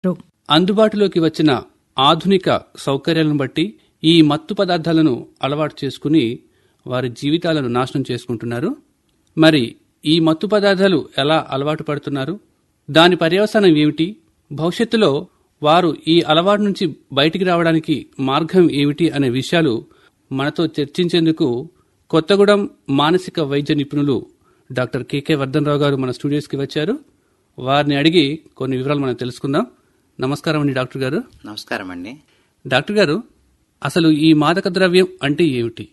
అందుబాటులోకి వచ్చిన ఆధునిక సౌకర్యాలను బట్టి ఈ మత్తు పదార్థాలను అలవాటు చేసుకుని వారి జీవితాలను నాశనం చేసుకుంటున్నారు మరి ఈ మత్తు పదార్థాలు ఎలా అలవాటు పడుతున్నారు దాని పర్యవసానం ఏమిటి భవిష్యత్తులో వారు ఈ అలవాటు నుంచి బయటికి రావడానికి మార్గం ఏమిటి అనే విషయాలు మనతో చర్చించేందుకు కొత్తగూడెం మానసిక వైద్య నిపుణులు డాక్టర్ కెకే వర్ధనరావు గారు మన స్టూడియోస్కి వచ్చారు వారిని అడిగి కొన్ని వివరాలు మనం తెలుసుకుందాం నమస్కారం అండి డాక్టర్ గారు నమస్కారం అండి డాక్టర్ గారు అసలు ఈ మాదక ద్రవ్యం అంటే ఏమిటి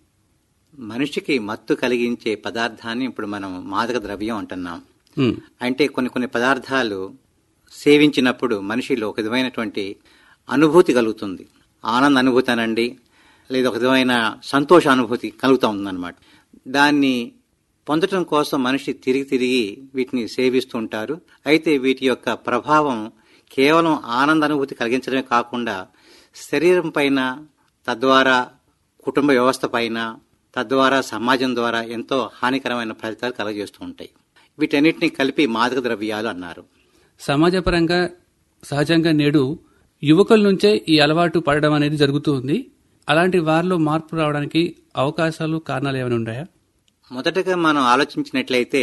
మనిషికి మత్తు కలిగించే పదార్థాన్ని ఇప్పుడు మనం మాదక ద్రవ్యం అంటున్నాం ఉమ్, అంటే కొన్ని కొన్ని పదార్థాలు సేవించినప్పుడు మనిషిలో ఒక విధమైనటువంటి అనుభూతి కలుగుతుంది ఆనంద అనుభూతి అనండి లేదా ఒక విధమైన సంతోష అనుభూతి కలుగుతూ ఉందన్నమాట దాన్ని పొందటం కోసం మనిషి తిరిగి తిరిగి వీటిని సేవిస్తూ ఉంటారు అయితే వీటి యొక్క ప్రభావం కేవలం ఆనంద అనుభూతి కలిగించడమే కాకుండా శరీరం పైన తద్వారా కుటుంబ వ్యవస్థ పైన తద్వారా సమాజం ద్వారా ఎంతో హానికరమైన ఫలితాలు కలగజేస్తూ ఉంటాయి వీటన్నిటిని కలిపి మాదక ద్రవ్యాలు అన్నారు సమాజపరంగా సహజంగా నేడు యువకుల నుంచే ఈ అలవాటు పడడం అనేది జరుగుతూ ఉంది అలాంటి వారిలో మార్పు రావడానికి అవకాశాలు కారణాలు ఏమైనా ఉన్నాయా మొదటగా మనం ఆలోచించినట్లయితే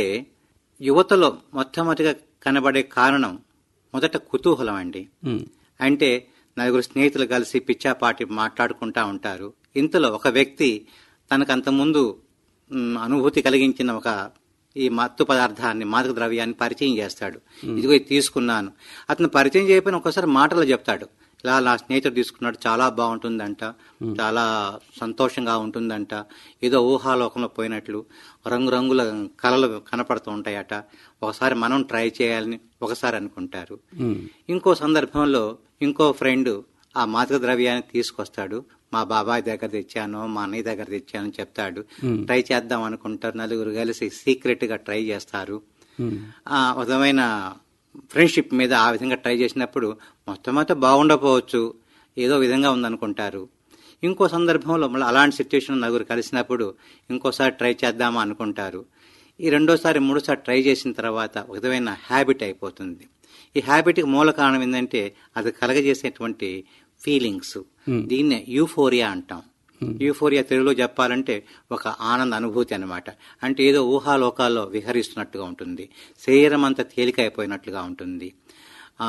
యువతలో మొట్టమొదటిగా కనబడే కారణం మొదట కుతూహలం అండి ఉమ్, అంటే నలుగురు స్నేహితులు కలిసి పిచ్చాపాటి మాట్లాడుకుంటా ఉంటారు ఇంతలో ఒక వ్యక్తి తనకు అంతకుముందు మ్, అనుభూతి కలిగించిన ఒక ఈ మత్తు పదార్థాన్ని మాదక ద్రవ్యాన్ని పరిచయం చేస్తాడు ఇదిగో ఇది తీసుకున్నాను అతను పరిచయం చేయకపోయినా ఒకసారి మాటలు చెప్తాడు ఇలా నా స్నేహితుడు తీసుకున్నాడు చాలా బాగుంటుందంట చాలా సంతోషంగా ఉంటుందంట ఏదో ఊహాలోకంలో పోయినట్లు రంగురంగుల కళలు కనపడుతూ ఉంటాయట ఒకసారి మనం ట్రై చేయాలని ఒకసారి అనుకుంటారు ఉమ్, ఇంకో సందర్భంలో ఇంకో ఫ్రెండ్ ఆ మాదక ద్రవ్యాన్ని తీసుకొస్తాడు మా బాబాయ్ దగ్గర తెచ్చాను మా అన్నయ్య దగ్గర తెచ్చాను అని చెప్తాడు ట్రై చేద్దాం అనుకుంటారు నలుగురు కలిసి సీక్రెట్ గా ట్రై చేస్తారు ఉమ్, ఆ ఒక విధమైన ఫ్రెండ్షిప్ మీద ఆ విధంగా ట్రై చేసినప్పుడు మొత్తం అయితే బాగుండకపోవచ్చు ఏదో విధంగా ఉందనుకుంటారు ఇంకో సందర్భంలో మళ్ళీ అలాంటి సిచ్యువేషన్ నలుగురు కలిసినప్పుడు ఇంకోసారి ట్రై చేద్దామా అనుకుంటారు ఈ రెండోసారి మూడోసారి ట్రై చేసిన తర్వాత ఒక విధమైన హ్యాబిట్ అయిపోతుంది ఈ హ్యాబిట్కి మూల కారణం ఏంటంటే అది కలగజేసేటువంటి ఫీలింగ్స్ దీన్నే యూఫోరియా అంటాం యూఫోరియా తెలుగులో చెప్పాలంటే ఒక ఆనంద అనుభూతి అన్నమాట అంటే ఏదో ఊహాలోకాల్లో విహరిస్తున్నట్టుగా ఉంటుంది శరీరం అంతా తేలికైపోయినట్లుగా ఉంటుంది ఆ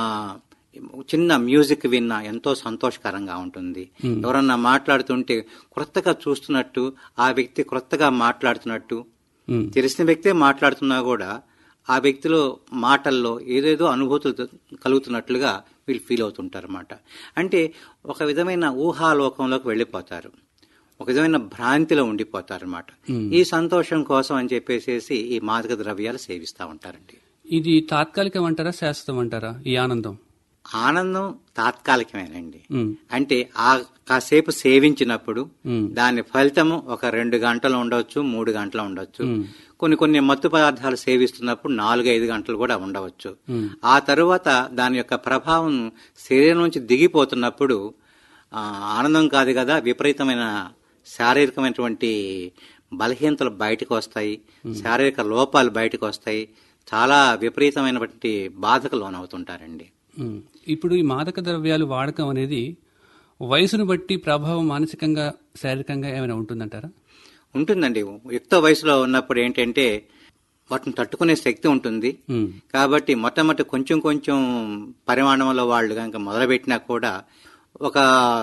చిన్న మ్యూజిక్ విన్నా ఎంతో సంతోషకరంగా ఉంటుంది ఎవరన్నా మాట్లాడుతుంటే క్రొత్తగా చూస్తున్నట్టు ఆ వ్యక్తి క్రొత్తగా మాట్లాడుతున్నట్టు ఉమ్, తెలిసిన వ్యక్తే మాట్లాడుతున్నా కూడా ఆ వ్యక్తిలో మాటల్లో ఏదేదో అనుభూతులు కలుగుతున్నట్లుగా వీళ్ళు ఫీల్ అవుతుంటారు అనమాట అంటే ఒక విధమైన ఊహాలోకంలోకి వెళ్ళిపోతారు ఒక విధమైన భ్రాంతిలో ఉండిపోతారు అనమాట ఈ సంతోషం కోసం అని చెప్పేసి ఈ మాదక ద్రవ్యాలు సేవిస్తూ ఉంటారండి ఇది తాత్కాలికం అంటారా శాశ్వతం అంటారా ఈ ఆనందం ఆనందం తాత్కాలికమేనండి ఉమ్, అంటే ఆ కాసేపు సేవించినప్పుడు ఉమ్, దాని ఫలితము ఒక రెండు గంటలు ఉండొచ్చు మూడు గంటలు ఉండొచ్చు ఉమ్, కొన్ని కొన్ని మత్తు పదార్థాలు సేవిస్తున్నప్పుడు నాలుగు ఐదు గంటలు కూడా ఉండవచ్చు ఉమ్, ఆ తరువాత దాని యొక్క ప్రభావం శరీరం నుంచి దిగిపోతున్నప్పుడు ఆ, ఆనందం కాదు కదా విపరీతమైన శారీరకమైనటువంటి బలహీనతలు బయటకు వస్తాయి శారీరక లోపాలు బయటకు వస్తాయి చాలా విపరీతమైనటువంటి బాధకు లోనవుతుంటారండి ఉమ్. ఇప్పుడు ఈ మాదక ద్రవ్యాలు వాడకం అనేది వయసును బట్టి ప్రభావం మానసికంగా శారీరకంగా ఏమైనా ఉంటుందంటారా ఉంటుందండి యుక్త వయసులో ఉన్నప్పుడు ఏంటంటే వాటిని తట్టుకునే శక్తి ఉంటుంది ఉమ్, కాబట్టి మొట్టమొదటి కొంచెం కొంచెం పరిమాణంలో వాళ్ళు కనుక మొదలుపెట్టినా కూడా ఒక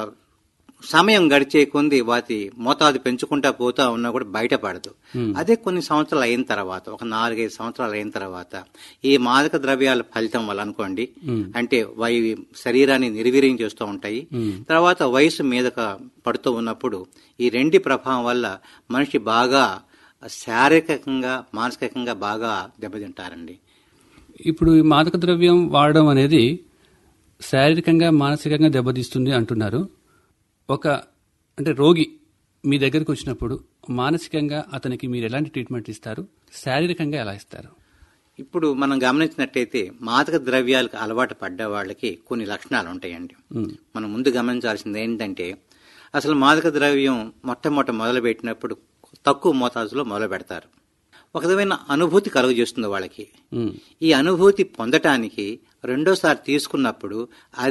సమయం గడిచే కొంది వాటి మోతాదు పెంచుకుంటా పోతా ఉన్నా కూడా బయటపడదు అదే కొన్ని సంవత్సరాలు అయిన తర్వాత ఒక నాలుగైదు సంవత్సరాలు అయిన తర్వాత ఈ మాదక ద్రవ్యాల ఫలితం వల్ల అనుకోండి అంటే వై శరీరాన్ని నిర్వీర్యం చేస్తూ ఉంటాయి తర్వాత వయసు మీదక పడుతూ ఉన్నప్పుడు ఈ రెండి ప్రభావం వల్ల మనిషి బాగా శారీరకంగా మానసికంగా బాగా దెబ్బతింటారండి ఇప్పుడు ఈ మాదక ద్రవ్యం వాడడం అనేది శారీరకంగా మానసికంగా దెబ్బతీస్తుంది అంటున్నారు ఒక అంటే రోగి మీ దగ్గరకు వచ్చినప్పుడు మానసికంగా అతనికి మీరు ఎలాంటి ట్రీట్మెంట్ ఇస్తారు శారీరకంగా ఎలా ఇస్తారు ఇప్పుడు మనం గమనించినట్టయితే మాదక ద్రవ్యాలకు అలవాటు పడ్డ వాళ్ళకి కొన్ని లక్షణాలు ఉంటాయండి ఉమ్, మనం ముందు గమనించాల్సింది ఏంటంటే అసలు మాదక ద్రవ్యం మొట్టమొదట మొదలుపెట్టినప్పుడు తక్కువ మోతాదులో మొదలు పెడతారు ఒక విధమైన అనుభూతి కలుగజేస్తుంది వాళ్ళకి ఉమ్, ఈ అనుభూతి పొందటానికి రెండోసారి తీసుకున్నప్పుడు అది